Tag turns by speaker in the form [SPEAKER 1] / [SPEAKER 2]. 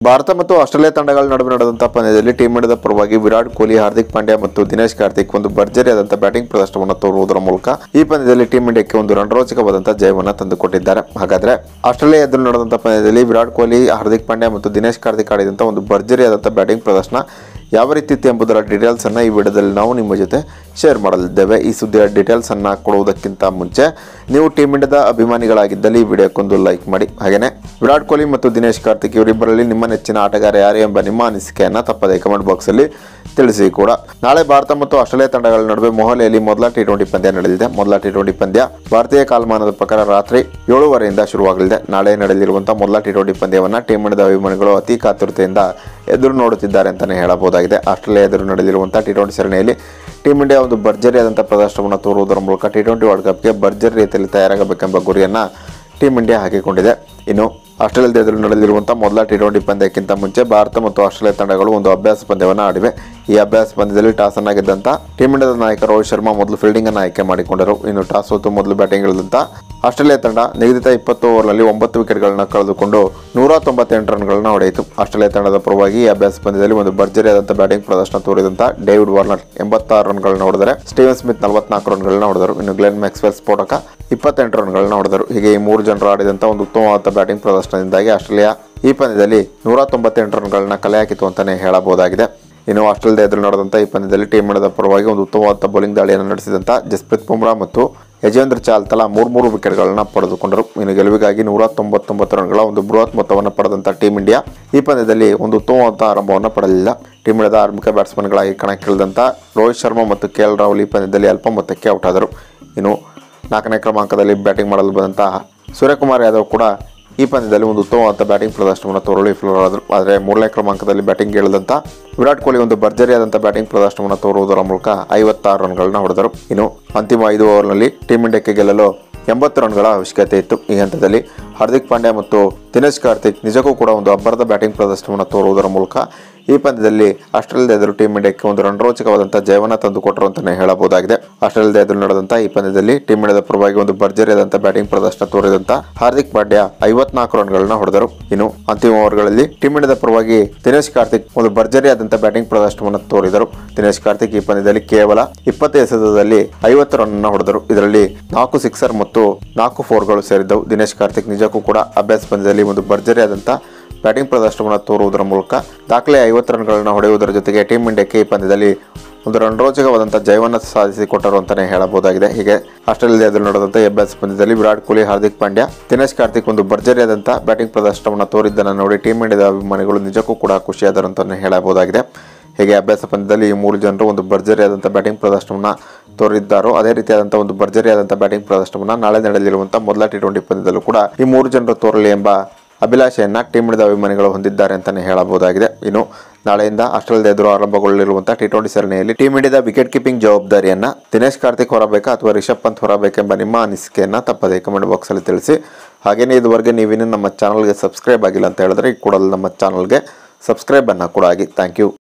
[SPEAKER 1] ಭಾರತ ಮತ್ತು ಆಸ್ಟ್ರೇಲಿಯಾ ತಂಡಗಳ ನಡುವೆ ನಡೆದಂತಹ ಪಂದ್ಯದಲ್ಲಿ ಟೀಮ್ ಇಂಡಿಯಾದ ಪರವಾಗಿ ವಿರಾಟ್ ಕೊಹ್ಲಿ ಹಾರ್ದಿಕ್ ಪಾಂಡ್ಯ ಮತ್ತು ದಿನೇಶ್ ಕಾರ್ತಿಕ್ ಒಂದು ಭರ್ಜರಿಯಾದಂತಹ ಬ್ಯಾಟಿಂಗ್ ಪ್ರದರ್ಶನವನ್ನು ತೋರುವುದರ ಮೂಲಕ ಈ ಪಂದ್ಯದಲ್ಲಿ ಟೀಮ್ ಇಂಡಿಯಾಕ್ಕೆ ಒಂದು ರಣರೋಚಕವಾದಂತಹ ಜಯವನ್ನು ತಂದುಕೊಟ್ಟಿದ್ದಾರೆ ಹಾಗಾದ್ರೆ ಆಸ್ಟ್ರೇಲಿಯಾ ಎದುರು ನಡೆದಂತಹ ಪಂದ್ಯದಲ್ಲಿ ವಿರಾಟ್ ಕೊಹ್ಲಿ ಹಾರ್ದಿಕ್ ಪಾಂಡ್ಯ ಮತ್ತು ದಿನೇಶ್ ಕಾರ್ತಿಕ್ ಆಡಿದಂತಹ ಒಂದು ಭರ್ಜರಿಯಾದಂತಹ ಬ್ಯಾಟಿಂಗ್ ಪ್ರದರ್ಶನ ಯಾವ ರೀತಿ ಇತ್ತು ಎಂಬುದರ ಡೀಟೇಲ್ಸ್ ಅನ್ನ ಈ ವಿಡಿಯೋದಲ್ಲಿ ನಾವು ನಿಮ್ಮ ಜೊತೆ ಶೇರ್ ಮಾಡಲಿದ್ದೇವೆ ಈ ಸುದ್ದಿಯ ಡೀಟೇಲ್ಸ್ ಅನ್ನ ಕೊಡುವುದಕ್ಕಿಂತ ಮುಂಚೆ ನೀವು ಟೀಮ್ ಇಂಡಿಯಾದ ಅಭಿಮಾನಿಗಳಾಗಿದ್ದಲ್ಲಿ ಈ ವಿಡಿಯೋಕ್ಕೊಂದು ಲೈಕ್ ಮಾಡಿ ಹಾಗೆಯೇ ವಿರಾಟ್ ಕೊಹ್ಲಿ ಮತ್ತು ದಿನೇಶ್ ಕಾರ್ತಿಕ್ ಇವರಿಬ್ಬರಲ್ಲಿ ನಿಮ್ಮ ನೆಚ್ಚಿನ ಆಟಗಾರ ಯಾರು ಎಂಬ ನಿಮ್ಮ ಅನಿಸಿಕೆಯನ್ನ ತಪ್ಪದೆ ಕಮೆಂಟ್ ಬಾಕ್ಸ್ ಅಲ್ಲಿ ತಿಳಿಸಿ ಕೂಡ ನಾಳೆ ಭಾರತ ಮತ್ತು ಆಸ್ಟ್ರೇಲಿಯಾ ತಂಡಗಳ ನಡುವೆ ಮೊಹಾಲಿಯಲ್ಲಿ ಮೊದಲ ಟಿ ಟ್ವೆಂಟಿ ಪಂದ್ಯ ನಡೆಯಲಿದೆ ಮೊದಲ ಟಿ ಟ್ವೆಂಟಿ ಪಂದ್ಯ ಭಾರತೀಯ ಕಾಲಮಾನದ ಪ್ರಕಾರ ರಾತ್ರಿ ಏಳುವರೆಯಿಂದ ಶುರುವಾಗಲಿದೆ ನಾಳೆ ನಡೆಯಲಿರುವಂತಹ ಮೊದಲ ಟಿ ಟ್ವೆಂಟಿ ಪಂದ್ಯವನ್ನ ಟೀಮ್ ಇಂಡಿಯಾದ ಅಭಿಮಾನಿಗಳು ಅತಿ ಕಾತುರತೆಯಿಂದ ಎದುರು ನೋಡುತ್ತಿದ್ದಾರೆ ಅಂತಾನೆ ಹೇಳಬಹುದಾಗಿದೆ ಆಸ್ಟ್ರೇಲಿಯಾ ಎದುರು ನಡೆಯಲಿರುವಂತಹ ಟಿ ಟ್ವೆಂಟಿ ಸರಣಿಯಲ್ಲಿ ಟೀಮ್ ಇಂಡಿಯಾ ಒಂದು ಭರ್ಜರಿಯಾದಂಥ ಪ್ರದರ್ಶನವನ್ನು ತೋರುವುದರ ಮೂಲಕ ಟಿ ಟ್ವೆಂಟಿ ವರ್ಲ್ಡ್ ಕಪ್ಗೆ ಭರ್ಜರಿ ರೀತಿಯಲ್ಲಿ ತಯಾರಾಗಬೇಕೆಂಬ ಗುರಿಯನ್ನು ಟೀಮ್ ಇಂಡಿಯಾ ಹಾಕಿಕೊಂಡಿದೆ ಇನ್ನು ಆಸ್ಟ್ರೇಲಿಯಾದ ಎದುರು ನಡೆಯಲಿರುವಂಥ ಮೊದಲ ಟಿ ಟ್ವೆಂಟಿ ಪಂದ್ಯಕ್ಕಿಂತ ಮುಂಚೆ ಭಾರತ ಮತ್ತು ಆಸ್ಟ್ರೇಲಿಯಾ ತಂಡಗಳು ಒಂದು ಅಭ್ಯಾಸ ಪಂದ್ಯವನ್ನು ಆಡಿವೆ ಈ ಅಭ್ಯಾಸ ಪಂದ್ಯದಲ್ಲಿ ಟಾಸ್ ಅನ್ನ ಗೆದ್ದಂಥ ಟೀಮ್ ಇಂಡಿಯಾದ ನಾಯಕ ರೋಹಿತ್ ಶರ್ಮಾ ಮೊದಲು ಫೀಲ್ಡಿಂಗ್ ಅನ್ನು ಆಯ್ಕೆ ಮಾಡಿಕೊಂಡರು ಇನ್ನು ಟಾಸ್ ಸೋತು ಮೊದಲು ಬ್ಯಾಟಿಂಗ್ ಇಳಿದಂಥ ಆಸ್ಟ್ರೇಲಿಯಾ ತಂಡ ನಿಗದಿತ ಇಪ್ಪತ್ತು ಓವರ್ನಲ್ಲಿ ಒಂಬತ್ತು ವಿಕೆಟ್ಗಳನ್ನ ಕಳೆದುಕೊಂಡು ನೂರ ತೊಂಬತ್ತೆಂಟು ರನ್ಗಳನ್ನ ಹೊಡೆಯಿತು ಆಸ್ಟ್ರೇಲಿಯಾ ತಂಡದ ಪರವಾಗಿ ಈ ಅಭ್ಯಾಸ ಪಂದ್ಯದಲ್ಲಿ ಒಂದು ಭರ್ಜರಿಯಾದಂಥ ಬ್ಯಾಟಿಂಗ್ ಪ್ರದರ್ಶನ ತೋರಿದಂಥ ಡೇವಿಡ್ ವಾರ್ನರ್ ಎಂಬತ್ತಾರು ರನ್ಗಳನ್ನ ಹೊಡೆದರೆ ಸ್ಟೀವನ್ ಸ್ಮಿತ್ ನಲವತ್ನಾಲ್ಕು ರನ್ಗಳನ್ನ ಹೊಡೆದರು ಇನ್ನು ಗ್ಲೆನ್ ಮ್ಯಾಕ್ಸ್ವೆಲ್ ಸ್ಫೋಟಕ ಇಪ್ಪತ್ತೆಂಟು ರನ್ಗಳನ್ನ ಹೊಡೆದರು ಹೀಗೆ ಈ ಮೂರು ಜನರು ಆಡಿದಂಥ ಒಂದು ಉತ್ತಮವಾದ ಬ್ಯಾಟಿಂಗ್ ಪ್ರದರ್ಶನದಿಂದಾಗಿ ಆಸ್ಟ್ರೇಲಿಯಾ ಈ ಪಂದ್ಯದಲ್ಲಿ ನೂರ ತೊಂಬತ್ತೆಂಟು ರನ್ಗಳನ್ನ ಕಲೆ ಹಾಕಿತು ಅಂತಾನೆ ಹೇಳಬಹುದಾಗಿದೆ ಇನ್ನು ಆಸ್ಟ್ರೇಲಿಯಾ ಎದುರು ನಡೆದಂಥ ಈ ಪಂದ್ಯದಲ್ಲಿ ಟೀಮ್ ಇಂಡಿಯಾದ ಪರವಾಗಿ ಒಂದು ಉತ್ತಮವಾದ ಬೌಲಿಂಗ್ ದಾಳಿಯನ್ನು ನಡೆಸಿದಂಥ ಜಸ್ಪ್ರೀತ್ ಬುಮ್ರಾ ಮತ್ತು ಯಜೇಂದ್ರ ಚಾಲ್ ತಲಾ ಮೂರು ಮೂರು ವಿಕೆಟ್ಗಳನ್ನ ಪಡೆದುಕೊಂಡರು ಇನ್ನು ಗೆಲುವಿಗಾಗಿ ನೂರ ತೊಂಬತ್ತೊಂಬತ್ತು ರನ್ಗಳ ಒಂದು ಬೃಹತ್ ಮೊತ್ತವನ್ನು ಪಡೆದಂಥ ಟೀಮ್ ಇಂಡಿಯಾ ಈ ಪಂದ್ಯದಲ್ಲಿ ಒಂದು ಉತ್ತಮವಾದ ಆರಂಭವನ್ನು ಪಡೆಯಲಿಲ್ಲ ಟೀಮ್ ಇಂಡಿಯಾದ ಆರಂಭಿಕ ಬ್ಯಾಟ್ಸ್ಮನ್ಗಳಾಗಿ ಕಣಕ್ಕಿಳಿದಂಥ ರೋಹಿತ್ ಶರ್ಮಾ ಮತ್ತು ಕೆ ಎಲ್ ರಾಹುಲ್ ಈ ಪಂದ್ಯದಲ್ಲಿ ಅಲ್ಪ ಮೊತ್ತಕ್ಕೆ ಔಟ್ ಆದರು ಇನ್ನು ನಾಲ್ಕನೇ ಕ್ರಮಾಂಕದಲ್ಲಿ ಬ್ಯಾಟಿಂಗ್ ಮಾಡಲು ಬಂದಂತಹ ಸೂರ್ಯಕುಮಾರ್ ಯಾದವ್ ಕೂಡ ಈ ಪಂದ್ಯದಲ್ಲಿ ಒಂದು ಉತ್ತಮವಾದ ಬ್ಯಾಟಿಂಗ್ ಪ್ರದರ್ಶನವನ್ನು ತೋರಲು ವಿಫಲರಾದರು ಆದರೆ ಮೂರನೇ ಕ್ರಮಾಂಕದಲ್ಲಿ ಬ್ಯಾಟಿಂಗ್ ಇಳಿದಂಥ ವಿರಾಟ್ ಕೊಹ್ಲಿ ಒಂದು ಭರ್ಜರಿಯಾದಂಥ ಬ್ಯಾಟಿಂಗ್ ಪ್ರದರ್ಶನವನ್ನು ತೋರುವುದರ ಮೂಲಕ ಐವತ್ತಾರು ರನ್ಗಳನ್ನ ಹೊಡೆದರು ಇನ್ನು ಅಂತಿಮ ಐದು ಓವರ್ನಲ್ಲಿ ಟೀಮ್ ಇಂಡಿಯಾಕ್ಕೆ ಗೆಲ್ಲಲು ಎಂಬತ್ತು ರನ್ಗಳ ಅವಶ್ಯಕತೆ ಇತ್ತು ಈ ಹಂತದಲ್ಲಿ ಹಾರ್ದಿಕ್ ಪಾಂಡ್ಯ ಮತ್ತು ದಿನೇಶ್ ಕಾರ್ತಿಕ್ ನಿಜಕ್ಕೂ ಕೂಡ ಒಂದು ಅಬ್ಬರದ ಬ್ಯಾಟಿಂಗ್ ಪ್ರದರ್ಶನವನ್ನು ತೋರುವುದರ ಮೂಲಕ ಈ ಪಂದ್ಯದಲ್ಲಿ ಆಸ್ಟ್ರೇಲಿಯಾದ ಎದುರು ಟೀಮ್ ಇಂಡಿಯಾಕ್ಕೆ ಒಂದು ರಣರೋಚಕವಾದಂತಹ ಜಯವನ್ನು ತಂದುಕೊಟ್ಟರು ಅಂತಾನೆ ಹೇಳಬಹುದಾಗಿದೆ ಆಸ್ಟ್ರೇಲಿಯಾದ ಎದುರು ನಡೆದಂತ ಈ ಪಂದ್ಯದಲ್ಲಿ ಟೀಮ್ ಇಂಡಿಯಾದ ಪರವಾಗಿ ಒಂದು ಭರ್ಜರಿಯಾದಂತಹ ಬ್ಯಾಟಿಂಗ್ ಪ್ರದರ್ಶನ ತೋರಿದಂತ ಹಾರ್ದಿಕ್ ಪಾಂಡ್ಯ ಐವತ್ನಾಲ್ಕು ರನ್ಗಳನ್ನ ಹೊಡೆದರು ಇನ್ನು ಅಂತಿಮ ಓವರ್ಗಳಲ್ಲಿ ಟೀಮ್ ಇಂಡಿಯಾದ ಪರವಾಗಿ ದಿನೇಶ್ ಕಾರ್ತಿಕ್ ಒಂದು ಭರ್ಜರಿಯಾದಂತಹ ಬ್ಯಾಟಿಂಗ್ ಪ್ರದರ್ಶನವನ್ನು ತೋರಿದರು ದಿನೇಶ್ ಕಾರ್ತಿಕ್ ಈ ಪಂದ್ಯದಲ್ಲಿ ಕೇವಲ ಇಪ್ಪತ್ತು ಎಸೆತದಲ್ಲಿ ಐವತ್ತು ರನ್ ಹೊಡೆದರು ಇದರಲ್ಲಿ ನಾಲ್ಕು ಸಿಕ್ಸರ್ ಮತ್ತು ನಾಲ್ಕು ಫೋರ್ಗಳು ಸೇರಿದ್ದವು ದಿನೇಶ್ ಕಾರ್ತಿಕ್ ನಿಜಕ್ಕೂ ಕೂಡ ಅಭ್ಯಾಸ ಪಂದ್ಯದಲ್ಲಿ ಒಂದು ಭರ್ಜರಿಯಾದಂತಹ ಬ್ಯಾಟಿಂಗ್ ಪ್ರದರ್ಶನವನ್ನು ತೋರುವುದರ ಮೂಲಕ ದಾಖಲೆ ಐವತ್ತು ರನ್ಗಳನ್ನು ಹೊಡೆಯುವುದರ ಜೊತೆಗೆ ಟೀಮ್ ಇಂಡಿಯಾಕ್ಕೆ ಈ ಪಂದ್ಯದಲ್ಲಿ ಒಂದು ರಣರೋಚಕವಾದಂಥ ಜಯವನ್ನು ಸಾಧಿಸಿಕೊಟ್ಟರು ಅಂತಲೇ ಹೇಳಬಹುದಾಗಿದೆ ಹೀಗೆ ಆಸ್ಟ್ರೇಲಿಯಾ ಎದುರು ನಡೆದಂಥ ಈ ಅಭ್ಯಾಸ ಪಂದ್ಯದಲ್ಲಿ ವಿರಾಟ್ ಕೊಹ್ಲಿ ಹಾರ್ದಿಕ್ ಪಾಂಡ್ಯ ದಿನೇಶ್ ಕಾರ್ತಿಕ್ ಒಂದು ಭರ್ಜರಿಯಾದಂಥ ಬ್ಯಾಟಿಂಗ್ ಪ್ರದರ್ಶನವನ್ನು ತೋರಿದ್ದನ್ನು ನೋಡಿ ಟೀಮ್ ಇಂಡಿಯಾದ ಅಭಿಮಾನಿಗಳು ನಿಜಕ್ಕೂ ಕೂಡ ಖುಷಿಯಾದರು ಅಂತಲೇ ಹೇಳಬಹುದಾಗಿದೆ ಹೀಗೆ ಅಭ್ಯಾಸ ಪಂದ್ಯದಲ್ಲಿ ಈ ಮೂರು ಜನರು ಒಂದು ಭರ್ಜರಿಯಾದಂಥ ಬ್ಯಾಟಿಂಗ್ ಪ್ರದರ್ಶನವನ್ನು ತೋರಿದ್ದಾರೋ ಅದೇ ರೀತಿಯಾದಂಥ ಒಂದು ಭರ್ಜರಿಯಾದಂಥ ಬ್ಯಾಟಿಂಗ್ ಪ್ರದರ್ಶನವನ್ನು ನಾಳೆ ನಡೆಯಲಿರುವಂಥ ಮೊದಲ ಟಿ ಟ್ವೆಂಟಿ ಪಂದ್ಯದಲ್ಲೂ ಕೂಡ ಈ ಮೂರು ಜನರು ತೋರಲಿ ಎಂಬ ಅಭಿಲಾಷೆಯನ್ನ ಟೀಮ್ ಇಂಡಿಯಾದ ಅಭಿಮಾನಿಗಳು ಹೊಂದಿದ್ದಾರೆ ಅಂತಾನೆ ಹೇಳಬಹುದಾಗಿದೆ ಇನ್ನು ನಾಳೆಯಿಂದ ಆಸ್ಟ್ರೇಲಿಯಾದ ಎದುರು ಆರಂಭಗೊಳ್ಳಲಿರುವಂತಹ ಟಿ ಟ್ವೆಂಟಿ ಸರಣಿಯಲ್ಲಿ ಟೀಮ್ ಇಂಡಿಯಾದ ವಿಕೆಟ್ ಕೀಪಿಂಗ್ ಜವಾಬ್ದಾರಿಯನ್ನ ದಿನೇಶ್ ಕಾರ್ತಿಕ್ ಹೊರಬೇಕಾ ಅಥವಾ ರಿಷಬ್ ಪಂತ್ ಹೊರಬೇಕೆಂಬ ನಿಮ್ಮ ಅನಿಸಿಕೆಯನ್ನ ತಪ್ಪದೆ ಕಮೆಂಟ್ ಬಾಕ್ಸ್ ಅಲ್ಲಿ ತಿಳಿಸಿ ಹಾಗೇನೇ ಇದುವರೆಗೆ ನೀವಿನ್ನೂ ನಮ್ಮ ಚಾನಲ್ಗೆ ಸಬ್ಸ್ಕ್ರೈಬ್ ಆಗಿಲ್ಲ ಅಂತ ಹೇಳಿದ್ರೆ ಈ ಕೂಡಲೇ ನಮ್ಮ ಚಾನಲ್ಗೆ ಸಬ್ಸ್ಕ್ರೈಬ್ ಅನ್ನ ಕೂಡ ಆಗಿ ಥ್ಯಾಂಕ್ ಯು